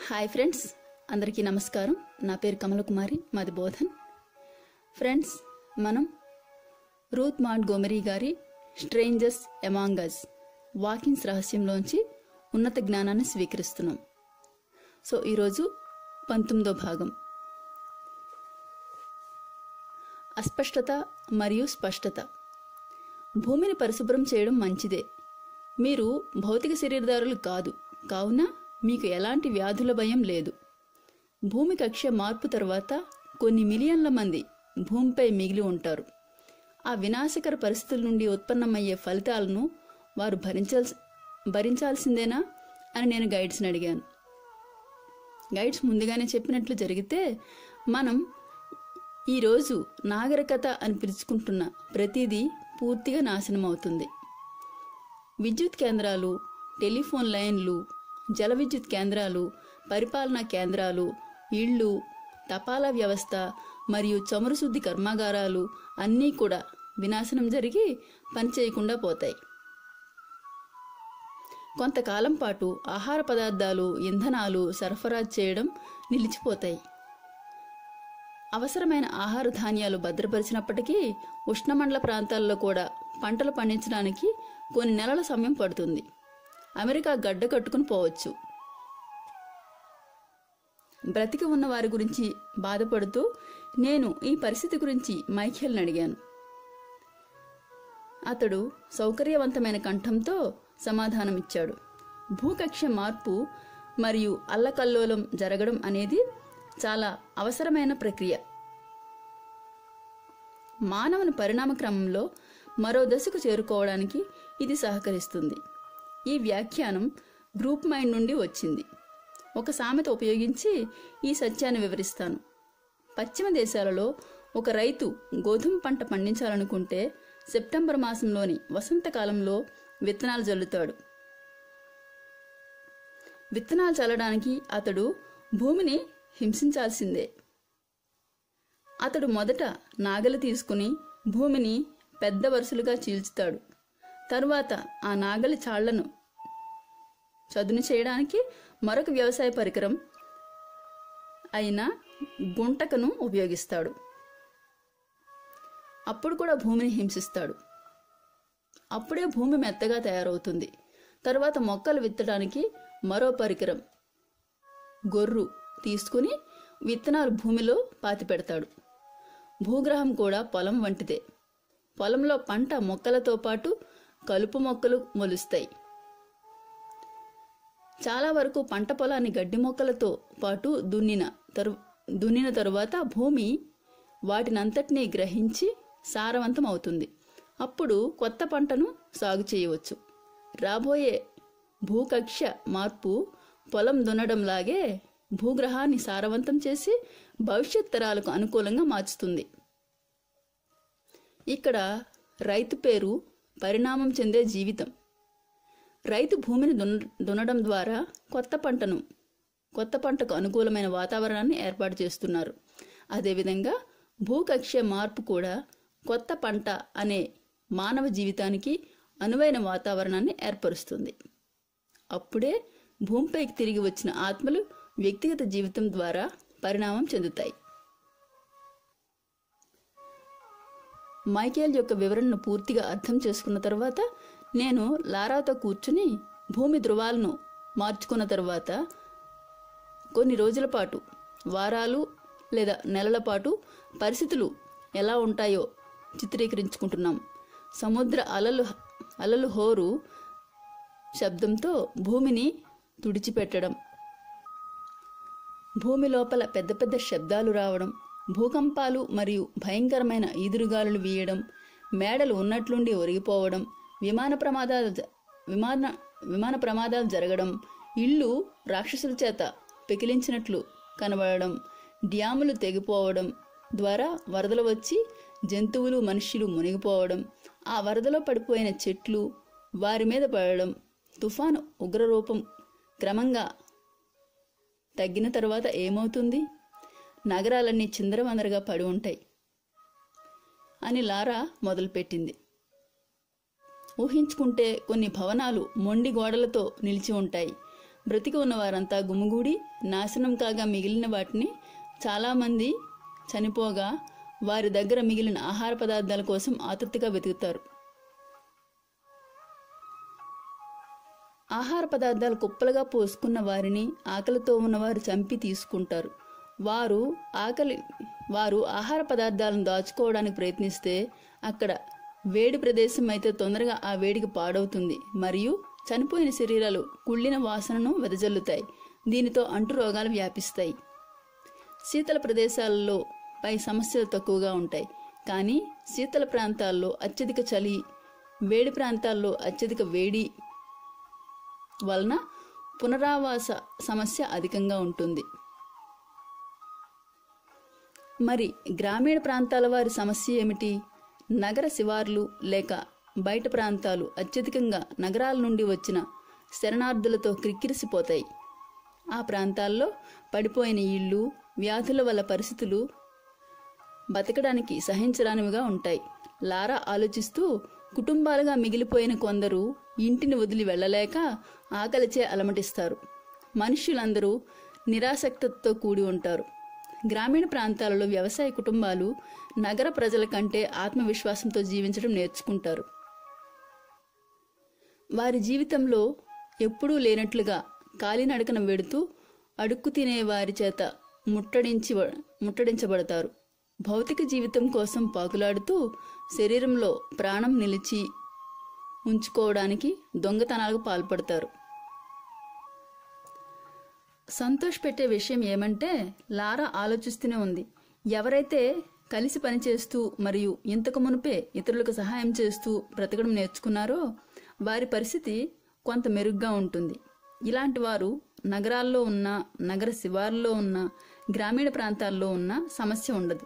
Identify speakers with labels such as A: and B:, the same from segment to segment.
A: hi friends అందరికీ నమస్కారం నా పేరు కమలకుమారి మాది బోధన్ ఫ్రెండ్స్ మనం రూత్ మాట్ గోమరీ గారి స్ట్రేంజర్స్ ఎమాంగస్ వాకిన్స్ రహస్యంలోంచి ఉన్నత జ్ఞానాన్ని స్వీకరిస్తున్నాం సో ఈరోజు పంతొమ్మిదో భాగం అస్పష్టత మరియు స్పష్టత భూమిని పరిశుభ్రం చేయడం మంచిదే మీరు భౌతిక శరీరదారులు కాదు కావున మీకు ఎలాంటి వ్యాధుల భయం లేదు భూమి కక్ష మార్పు తర్వాత కొన్ని మిలియన్ల మంది భూమిపై మిగిలి ఉంటారు ఆ వినాశకర పరిస్థితుల నుండి ఉత్పన్నమయ్యే ఫలితాలను వారు భరించాల్సి భరించాల్సిందేనా అని నేను గైడ్స్ని అడిగాను గైడ్స్ ముందుగానే చెప్పినట్లు జరిగితే మనం ఈరోజు నాగరికత అని పిలుచుకుంటున్న ప్రతిదీ పూర్తిగా నాశనం అవుతుంది విద్యుత్ కేంద్రాలు టెలిఫోన్ లైన్లు జల విద్యుత్ కేంద్రాలు పరిపాలనా కేంద్రాలు ఇళ్ళు తపాలా వ్యవస్థ మరియు చమురు శుద్ధి కర్మాగారాలు అన్నీ కూడా వినాశనం జరిగి పనిచేయకుండా పోతాయి కొంతకాలం పాటు ఆహార పదార్థాలు ఇంధనాలు సరఫరా చేయడం నిలిచిపోతాయి అవసరమైన ఆహార ధాన్యాలు భద్రపరిచినప్పటికీ ఉష్ణమండల ప్రాంతాల్లో కూడా పంటలు పండించడానికి కొన్ని నెలల సమయం పడుతుంది అమెరికా గడ్డ కట్టుకుని పోవచ్చు బ్రతికి ఉన్న వారి గురించి బాధపడుతూ నేను ఈ పరిస్థితి గురించి మైఖేల్ని అడిగాను అతడు సౌకర్యవంతమైన కంఠంతో సమాధానమిచ్చాడు భూకక్ష మార్పు మరియు అల్లకల్లోలం జరగడం అనేది చాలా అవసరమైన ప్రక్రియ మానవుని పరిణామ క్రమంలో మరో దశకు చేరుకోవడానికి ఇది సహకరిస్తుంది ఈ వ్యాఖ్యానం గ్రూప్ మైండ్ నుండి వచ్చింది ఒక సామెత ఉపయోగించి ఈ సత్యాన్ని వివరిస్తాను పశ్చిమ దేశాలలో ఒక రైతు గోధుమ పంట పండించాలనుకుంటే సెప్టెంబర్ మాసంలోని వసంతకాలంలో విత్తనాలు జల్లుతాడు విత్తనాలు చల్లడానికి అతడు భూమిని హింసించాల్సిందే అతడు మొదట నాగలి తీసుకుని భూమిని పెద్ద వరుసలుగా చీల్చుతాడు తరువాత ఆ నాగలి చాళ్లను చదును చేయడానికి మరొక వ్యవసాయ పరికరం అయిన గుంటకను ఉపయోగిస్తాడు అప్పుడు కూడా భూమిని హింసిస్తాడు అప్పుడే భూమి మెత్తగా తయారవుతుంది తరువాత మొక్కలు విత్తడానికి మరో పరికరం గొర్రు తీసుకుని విత్తనాలు భూమిలో పాతి పెడతాడు భూగ్రహం కూడా పొలం వంటిదే పొలంలో పంట మొక్కలతో పాటు కలుపు మొక్కలు మొలుస్తాయి చాలా వరకు పంట పొలాన్ని గడ్డి మొక్కలతో పాటు దున్నిన తరు దున్నిన తరువాత భూమి వాటినంతటినీ గ్రహించి సారవంతం అవుతుంది అప్పుడు కొత్త పంటను సాగు చేయవచ్చు రాబోయే భూకక్ష మార్పు పొలం దున్నడంలాగే భూగ్రహాన్ని సారవంతం చేసి భవిష్యత్ తరాలకు అనుకూలంగా మార్చుతుంది ఇక్కడ రైతు పేరు పరిణామం చెందే జీవితం రైతు భూమిని దున్న దున్నడం ద్వారా కొత్త పంటను కొత్త పంటకు అనుకూలమైన వాతావరణాన్ని ఏర్పాటు చేస్తున్నారు అదేవిధంగా భూకక్ష మార్పు కూడా కొత్త పంట అనే మానవ జీవితానికి అనువైన వాతావరణాన్ని ఏర్పరుస్తుంది అప్పుడే భూమిపైకి తిరిగి వచ్చిన ఆత్మలు వ్యక్తిగత జీవితం ద్వారా పరిణామం చెందుతాయి మైకేల్ యొక్క వివరణను పూర్తిగా అర్థం చేసుకున్న తర్వాత నేను లారాతో కూర్చుని భూమి ధృవాలను మార్చుకున్న తర్వాత కొన్ని రోజుల పాటు వారాలు లేదా నెలల పాటు పరిస్థితులు ఎలా ఉంటాయో చిత్రీకరించుకుంటున్నాం సముద్ర అలలు అలలు హోరు శబ్దంతో భూమిని తుడిచిపెట్టడం భూమి లోపల పెద్ద పెద్ద శబ్దాలు రావడం భూకంపాలు మరియు భయంకరమైన ఈదురుగాలులు వీయడం మేడలు ఉన్నట్లుండి ఒరిగిపోవడం విమాన ప్రమాదాలు జ- విమాన విమాన ప్రమాదాలు జరగడం ఇళ్ళు రాక్షసుల చేత పెకిలించినట్లు కనబడడం డ్యాములు తెగిపోవడం ద్వారా వరదలు వచ్చి జంతువులు మనుష్యులు మునిగిపోవడం ఆ వరదలో పడిపోయిన చెట్లు వారి మీద పడడం తుఫాను ఉగ్రరూపం క్రమంగా తగ్గిన తర్వాత ఏమవుతుంది నగరాలన్నీ చిందరవందరగా పడి ఉంటాయి అని లారా మొదలుపెట్టింది ఊహించుకుంటే కొన్ని భవనాలు మొండి గోడలతో నిలిచి ఉంటాయి బ్రతికి ఉన్న వారంతా గుమిగూడి నాశనం కాగా మిగిలిన వాటిని చాలామంది చనిపోగా వారి దగ్గర మిగిలిన ఆహార పదార్థాల కోసం ఆతృతగా వెతుకుతారు ఆహార పదార్థాలు కుప్పలుగా పోసుకున్న వారిని ఆకలితో ఉన్నవారు చంపి తీసుకుంటారు వారు ఆకలి వారు ఆహార పదార్థాలను దాచుకోవడానికి ప్రయత్నిస్తే అక్కడ వేడి ప్రదేశం అయితే తొందరగా ఆ వేడికి పాడవుతుంది మరియు చనిపోయిన శరీరాలు కుళ్ళిన వాసనను వెదజల్లుతాయి దీనితో అంటు రోగాలు వ్యాపిస్తాయి శీతల ప్రదేశాలలో పై సమస్యలు తక్కువగా ఉంటాయి కానీ శీతల ప్రాంతాల్లో అత్యధిక చలి వేడి ప్రాంతాల్లో అత్యధిక వేడి వలన పునరావాస సమస్య అధికంగా ఉంటుంది మరి గ్రామీణ ప్రాంతాల వారి సమస్య ఏమిటి నగర శివార్లు లేక బయట ప్రాంతాలు అత్యధికంగా నగరాల నుండి వచ్చిన శరణార్థులతో క్రిక్కిరిసిపోతాయి ఆ ప్రాంతాల్లో పడిపోయిన ఇళ్ళు వ్యాధుల వల్ల పరిస్థితులు బతకడానికి సహించరానివిగా ఉంటాయి లారా ఆలోచిస్తూ కుటుంబాలుగా మిగిలిపోయిన కొందరు ఇంటిని వదిలి వెళ్ళలేక ఆకలిచే అలమటిస్తారు మనుష్యులందరూ నిరాసక్తతో కూడి ఉంటారు గ్రామీణ ప్రాంతాలలో వ్యవసాయ కుటుంబాలు నగర ప్రజల కంటే ఆత్మవిశ్వాసంతో జీవించడం నేర్చుకుంటారు వారి జీవితంలో ఎప్పుడూ లేనట్లుగా కాలినడకన వెడుతూ అడుక్కు తినే వారి చేత ముట్టడించి ముట్టడించబడతారు భౌతిక జీవితం కోసం పాకులాడుతూ శరీరంలో ప్రాణం నిలిచి ఉంచుకోవడానికి దొంగతనాలకు పాల్పడతారు సంతోష్ పెట్టే విషయం ఏమంటే లారా ఆలోచిస్తూనే ఉంది ఎవరైతే కలిసి పనిచేస్తూ మరియు ఇంతకు మునుపే ఇతరులకు సహాయం చేస్తూ బ్రతకడం నేర్చుకున్నారో వారి పరిస్థితి కొంత మెరుగ్గా ఉంటుంది ఇలాంటి వారు నగరాల్లో ఉన్న నగర శివార్లో ఉన్న గ్రామీణ ప్రాంతాల్లో ఉన్న సమస్య ఉండదు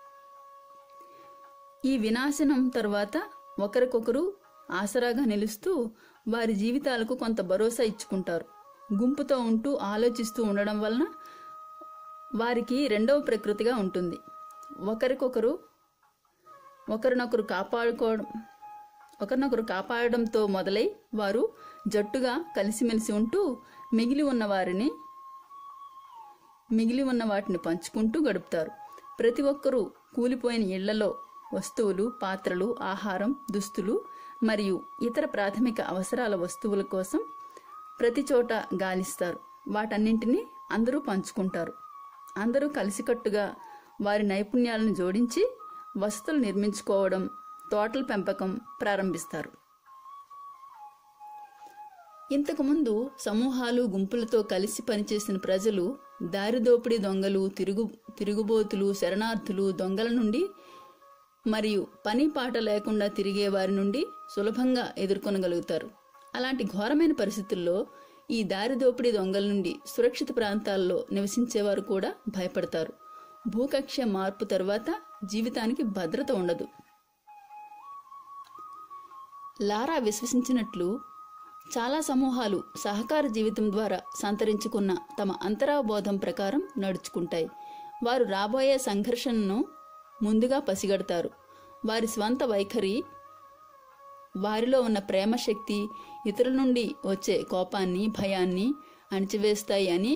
A: ఈ వినాశనం తర్వాత ఒకరికొకరు ఆసరాగా నిలుస్తూ వారి జీవితాలకు కొంత భరోసా ఇచ్చుకుంటారు గుంపుతో ఉంటూ ఆలోచిస్తూ ఉండడం వలన వారికి రెండవ ప్రకృతిగా ఉంటుంది ఒకరికొకరు ఒకరినొకరు కాపాడుకోవడం ఒకరినొకరు కాపాడడంతో మొదలై వారు జట్టుగా కలిసిమెలిసి ఉంటూ మిగిలి ఉన్న వారిని మిగిలి ఉన్న వాటిని పంచుకుంటూ గడుపుతారు ప్రతి ఒక్కరూ కూలిపోయిన ఇళ్లలో వస్తువులు పాత్రలు ఆహారం దుస్తులు మరియు ఇతర ప్రాథమిక అవసరాల వస్తువుల కోసం ప్రతి చోట గాలిస్తారు వాటన్నింటినీ అందరూ పంచుకుంటారు అందరూ కలిసికట్టుగా వారి నైపుణ్యాలను జోడించి వసతులు నిర్మించుకోవడం తోటల పెంపకం ప్రారంభిస్తారు ఇంతకుముందు సమూహాలు గుంపులతో కలిసి పనిచేసిన ప్రజలు దారిదోపిడీ దొంగలు తిరుగు తిరుగుబోతులు శరణార్థులు దొంగల నుండి మరియు పని పాట లేకుండా తిరిగే వారి నుండి సులభంగా ఎదుర్కొనగలుగుతారు అలాంటి ఘోరమైన పరిస్థితుల్లో ఈ దారిదోపిడీ దొంగల నుండి సురక్షిత ప్రాంతాల్లో నివసించేవారు కూడా భయపడతారు భూకక్ష మార్పు తర్వాత జీవితానికి భద్రత ఉండదు లారా విశ్వసించినట్లు చాలా సమూహాలు సహకార జీవితం ద్వారా సంతరించుకున్న తమ అంతరాబోధం ప్రకారం నడుచుకుంటాయి వారు రాబోయే సంఘర్షణను ముందుగా పసిగడతారు వారి స్వంత వైఖరి వారిలో ఉన్న ప్రేమ శక్తి ఇతరుల నుండి వచ్చే కోపాన్ని భయాన్ని అణిచివేస్తాయి అని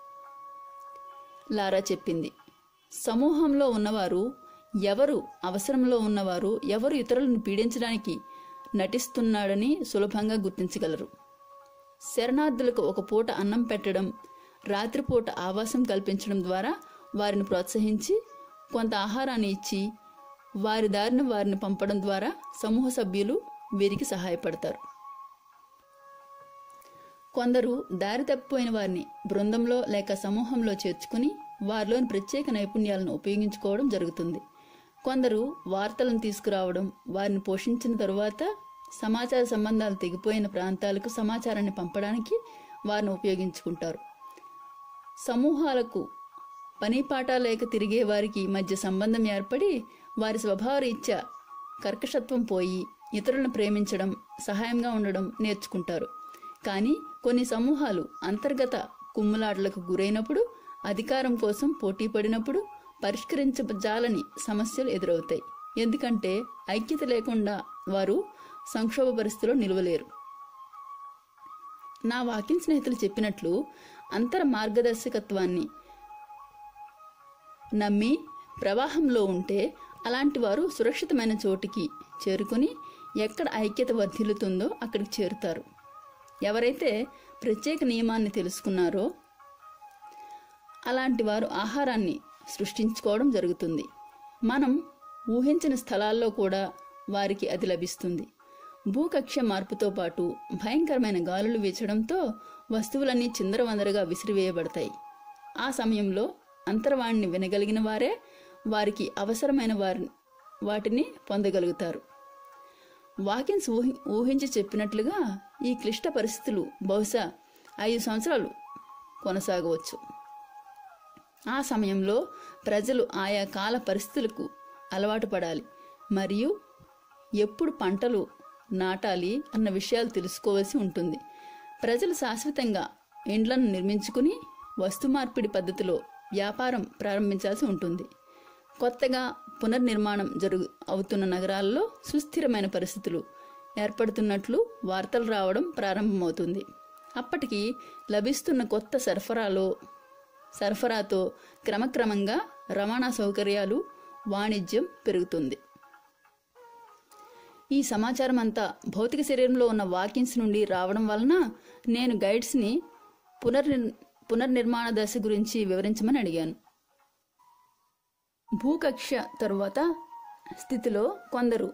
A: లారా చెప్పింది సమూహంలో ఉన్నవారు ఎవరు అవసరంలో ఉన్నవారు ఎవరు ఇతరులను పీడించడానికి నటిస్తున్నాడని సులభంగా గుర్తించగలరు శరణార్థులకు ఒక పూట అన్నం పెట్టడం రాత్రిపూట ఆవాసం కల్పించడం ద్వారా వారిని ప్రోత్సహించి కొంత ఆహారాన్ని ఇచ్చి వారి దారిన వారిని పంపడం ద్వారా సమూహ సభ్యులు వీరికి సహాయపడతారు కొందరు దారి తప్పిపోయిన వారిని బృందంలో లేక సమూహంలో చేర్చుకుని వారిలోని ప్రత్యేక నైపుణ్యాలను ఉపయోగించుకోవడం జరుగుతుంది కొందరు వార్తలను తీసుకురావడం వారిని పోషించిన తరువాత సమాచార సంబంధాలు తెగిపోయిన ప్రాంతాలకు సమాచారాన్ని పంపడానికి వారిని ఉపయోగించుకుంటారు సమూహాలకు పని పాట లేక తిరిగే వారికి మధ్య సంబంధం ఏర్పడి వారి స్వభావరీత్యా కర్కశత్వం పోయి ఇతరులను ప్రేమించడం సహాయంగా ఉండడం నేర్చుకుంటారు కానీ కొన్ని సమూహాలు అంతర్గత కుమ్ములాటలకు గురైనప్పుడు అధికారం కోసం పోటీ పడినప్పుడు పరిష్కరించజాలని సమస్యలు ఎదురవుతాయి ఎందుకంటే ఐక్యత లేకుండా వారు సంక్షోభ పరిస్థితిలో నిలవలేరు నా వాకింగ్ స్నేహితులు చెప్పినట్లు అంతర మార్గదర్శకత్వాన్ని నమ్మి ప్రవాహంలో ఉంటే అలాంటి వారు సురక్షితమైన చోటికి చేరుకుని ఎక్కడ ఐక్యత వర్ధిల్లుతుందో అక్కడికి చేరుతారు ఎవరైతే ప్రత్యేక నియమాన్ని తెలుసుకున్నారో అలాంటి వారు ఆహారాన్ని సృష్టించుకోవడం జరుగుతుంది మనం ఊహించిన స్థలాల్లో కూడా వారికి అది లభిస్తుంది భూకక్ష మార్పుతో పాటు భయంకరమైన గాలులు వీచడంతో వస్తువులన్నీ చిందరవందరగా విసిరివేయబడతాయి ఆ సమయంలో అంతర్వాణిని వినగలిగిన వారే వారికి అవసరమైన వారి వాటిని పొందగలుగుతారు వాకిన్స్ ఊహి ఊహించి చెప్పినట్లుగా ఈ క్లిష్ట పరిస్థితులు బహుశా ఐదు సంవత్సరాలు కొనసాగవచ్చు ఆ సమయంలో ప్రజలు ఆయా కాల పరిస్థితులకు అలవాటు పడాలి మరియు ఎప్పుడు పంటలు నాటాలి అన్న విషయాలు తెలుసుకోవాల్సి ఉంటుంది ప్రజలు శాశ్వతంగా ఇండ్లను నిర్మించుకుని వస్తు మార్పిడి పద్ధతిలో వ్యాపారం ప్రారంభించాల్సి ఉంటుంది కొత్తగా పునర్నిర్మాణం జరుగు అవుతున్న నగరాల్లో సుస్థిరమైన పరిస్థితులు ఏర్పడుతున్నట్లు వార్తలు రావడం ప్రారంభమవుతుంది అప్పటికి లభిస్తున్న కొత్త సరఫరాలో సరఫరాతో క్రమక్రమంగా రవాణా సౌకర్యాలు వాణిజ్యం పెరుగుతుంది ఈ సమాచారం అంతా భౌతిక శరీరంలో ఉన్న వాకిన్స్ నుండి రావడం వలన నేను గైడ్స్ని పునర్నిర్ పునర్నిర్మాణ దశ గురించి వివరించమని అడిగాను భూకక్ష తరువాత స్థితిలో కొందరు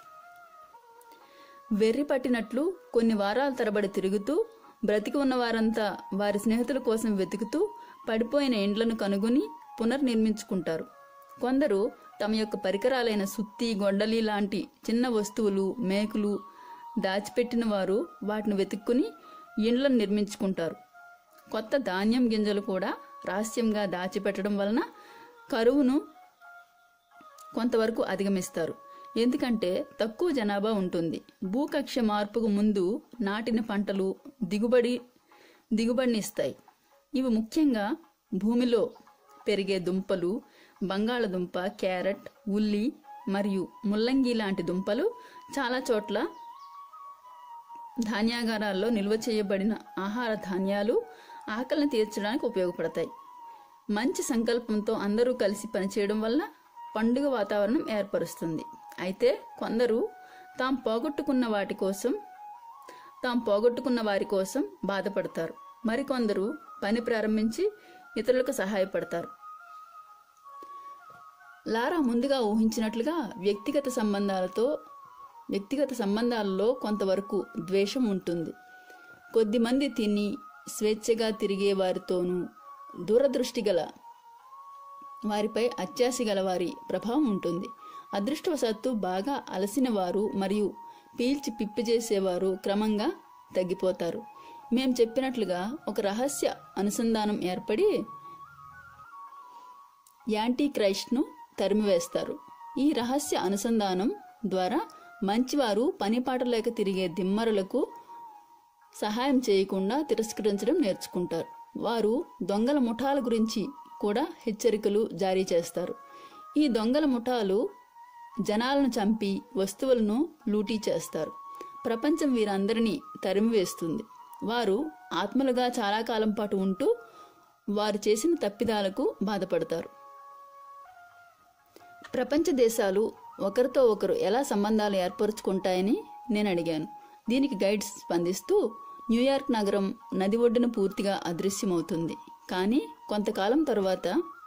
A: వెర్రి పట్టినట్లు కొన్ని వారాల తరబడి తిరుగుతూ బ్రతికి ఉన్న వారంతా వారి స్నేహితుల కోసం వెతుకుతూ పడిపోయిన ఇండ్లను కనుగొని పునర్నిర్మించుకుంటారు కొందరు తమ యొక్క పరికరాలైన సుత్తి గొడ్డలి లాంటి చిన్న వస్తువులు మేకులు దాచిపెట్టిన వారు వాటిని వెతుక్కుని ఇండ్లను నిర్మించుకుంటారు కొత్త ధాన్యం గింజలు కూడా రహస్యంగా దాచిపెట్టడం వలన కరువును కొంతవరకు అధిగమిస్తారు ఎందుకంటే తక్కువ జనాభా ఉంటుంది భూకక్ష మార్పుకు ముందు నాటిన పంటలు దిగుబడి దిగుబడిని ఇస్తాయి ఇవి ముఖ్యంగా భూమిలో పెరిగే దుంపలు బంగాళదుంప క్యారెట్ ఉల్లి మరియు ముల్లంగి లాంటి దుంపలు చాలా చోట్ల ధాన్యాగారాల్లో నిల్వ చేయబడిన ఆహార ధాన్యాలు ఆకలిని తీర్చడానికి ఉపయోగపడతాయి మంచి సంకల్పంతో అందరూ కలిసి పనిచేయడం వల్ల పండుగ వాతావరణం ఏర్పరుస్తుంది అయితే కొందరు తాము పోగొట్టుకున్న వాటి కోసం తాము పోగొట్టుకున్న వారి కోసం బాధపడతారు మరికొందరు పని ప్రారంభించి ఇతరులకు సహాయపడతారు లారా ముందుగా ఊహించినట్లుగా వ్యక్తిగత సంబంధాలతో వ్యక్తిగత సంబంధాలలో కొంతవరకు ద్వేషం ఉంటుంది కొద్దిమంది తిని స్వేచ్ఛగా తిరిగే వారితోనూ దూరదృష్టి గల వారిపై అత్యాశ గల వారి ప్రభావం ఉంటుంది అదృష్టవశాత్తు బాగా అలసిన వారు మరియు పీల్చి పిప్పి చేసేవారు క్రమంగా తగ్గిపోతారు మేం చెప్పినట్లుగా ఒక రహస్య అనుసంధానం ఏర్పడి యాంటీ క్రైస్ట్ను తరిమివేస్తారు ఈ రహస్య అనుసంధానం ద్వారా మంచివారు పనిపాట లేక తిరిగే దిమ్మరులకు సహాయం చేయకుండా తిరస్కరించడం నేర్చుకుంటారు వారు దొంగల ముఠాల గురించి కూడా హెచ్చరికలు జారీ చేస్తారు ఈ దొంగల ముఠాలు జనాలను చంపి వస్తువులను లూటీ చేస్తారు ప్రపంచం వీరందరినీ తరిమివేస్తుంది వారు ఆత్మలుగా చాలా కాలం పాటు ఉంటూ వారు చేసిన తప్పిదాలకు బాధపడతారు ప్రపంచ దేశాలు ఒకరితో ఒకరు ఎలా సంబంధాలు ఏర్పరచుకుంటాయని నేను అడిగాను దీనికి గైడ్స్ స్పందిస్తూ న్యూయార్క్ నగరం నది ఒడ్డున పూర్తిగా అదృశ్యమవుతుంది కానీ కొంతకాలం తరువాత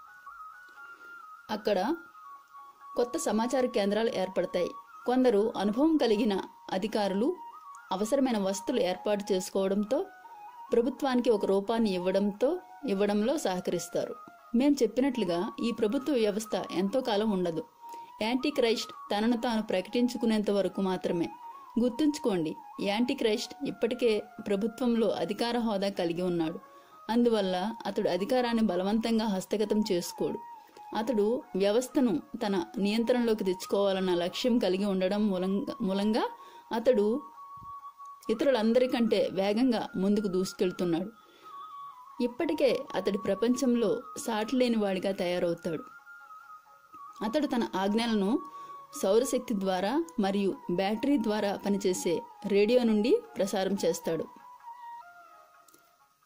A: అక్కడ కొత్త సమాచార కేంద్రాలు ఏర్పడతాయి కొందరు అనుభవం కలిగిన అధికారులు అవసరమైన వస్తువులు ఏర్పాటు చేసుకోవడంతో ప్రభుత్వానికి ఒక రూపాన్ని ఇవ్వడంతో ఇవ్వడంలో సహకరిస్తారు మేం చెప్పినట్లుగా ఈ ప్రభుత్వ వ్యవస్థ ఎంతో కాలం ఉండదు యాంటీ క్రైస్ట్ తనను తాను ప్రకటించుకునేంత వరకు మాత్రమే గుర్తుంచుకోండి యాంటీ క్రైస్ట్ ఇప్పటికే ప్రభుత్వంలో అధికార హోదా కలిగి ఉన్నాడు అందువల్ల అతడు అధికారాన్ని బలవంతంగా హస్తగతం చేసుకోడు అతడు వ్యవస్థను తన నియంత్రణలోకి తెచ్చుకోవాలన్న లక్ష్యం కలిగి ఉండడం మూలంగా మూలంగా అతడు ఇతరులందరికంటే వేగంగా ముందుకు దూసుకెళ్తున్నాడు ఇప్పటికే అతడి ప్రపంచంలో సాటిలేని వాడిగా తయారవుతాడు అతడు తన ఆజ్ఞలను సౌరశక్తి ద్వారా మరియు బ్యాటరీ ద్వారా పనిచేసే రేడియో నుండి ప్రసారం చేస్తాడు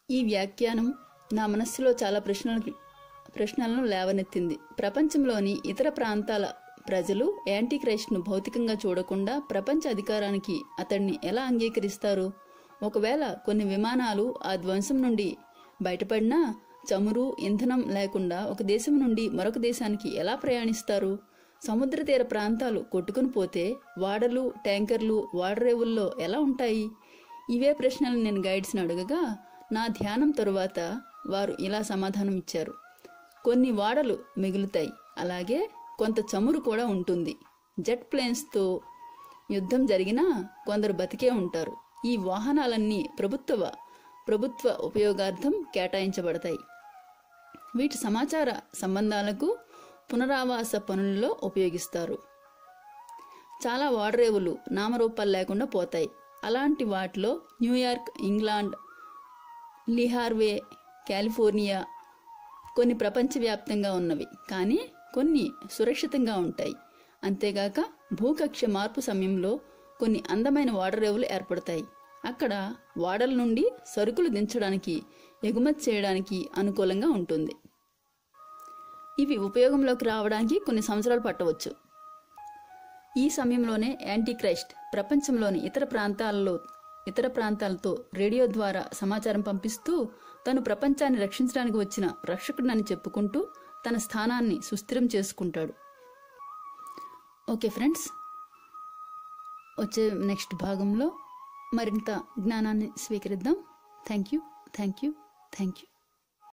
A: ఈ వ్యాఖ్యానం నా మనస్సులో చాలా ప్రశ్నలు ప్రశ్నలను లేవనెత్తింది ప్రపంచంలోని ఇతర ప్రాంతాల ప్రజలు యాంటీ క్రైస్ట్ను భౌతికంగా చూడకుండా ప్రపంచ అధికారానికి అతన్ని ఎలా అంగీకరిస్తారు ఒకవేళ కొన్ని విమానాలు ఆ ధ్వంసం నుండి బయటపడినా చమురు ఇంధనం లేకుండా ఒక దేశం నుండి మరొక దేశానికి ఎలా ప్రయాణిస్తారు సముద్ర తీర ప్రాంతాలు కొట్టుకుని పోతే వాడలు ట్యాంకర్లు వాడరేవుల్లో ఎలా ఉంటాయి ఇవే ప్రశ్నలు నేను గైడ్స్ని అడగగా నా ధ్యానం తరువాత వారు ఇలా సమాధానం ఇచ్చారు కొన్ని వాడలు మిగులుతాయి అలాగే కొంత చమురు కూడా ఉంటుంది జెట్ ప్లేన్స్తో యుద్ధం జరిగినా కొందరు బతికే ఉంటారు ఈ వాహనాలన్నీ ప్రభుత్వ ప్రభుత్వ ఉపయోగార్థం కేటాయించబడతాయి వీటి సమాచార సంబంధాలకు పునరావాస పనులలో ఉపయోగిస్తారు చాలా ఓడరేవులు నామరూపాలు లేకుండా పోతాయి అలాంటి వాటిలో న్యూయార్క్ ఇంగ్లాండ్ లిహార్వే కాలిఫోర్నియా కొన్ని ప్రపంచవ్యాప్తంగా ఉన్నవి కానీ కొన్ని సురక్షితంగా ఉంటాయి అంతేగాక భూకక్ష మార్పు సమయంలో కొన్ని అందమైన ఓడరేవులు ఏర్పడతాయి అక్కడ ఓడల నుండి సరుకులు దించడానికి ఎగుమతి చేయడానికి అనుకూలంగా ఉంటుంది ఇవి ఉపయోగంలోకి రావడానికి కొన్ని సంవత్సరాలు పట్టవచ్చు ఈ సమయంలోనే యాంటీ క్రైస్ట్ ప్రపంచంలోని ఇతర ప్రాంతాలలో ఇతర ప్రాంతాలతో రేడియో ద్వారా సమాచారం పంపిస్తూ తను ప్రపంచాన్ని రక్షించడానికి వచ్చిన రక్షకుడినని చెప్పుకుంటూ తన స్థానాన్ని సుస్థిరం చేసుకుంటాడు ఓకే ఫ్రెండ్స్ వచ్చే నెక్స్ట్ భాగంలో మరింత జ్ఞానాన్ని స్వీకరిద్దాం thank you thank you thank you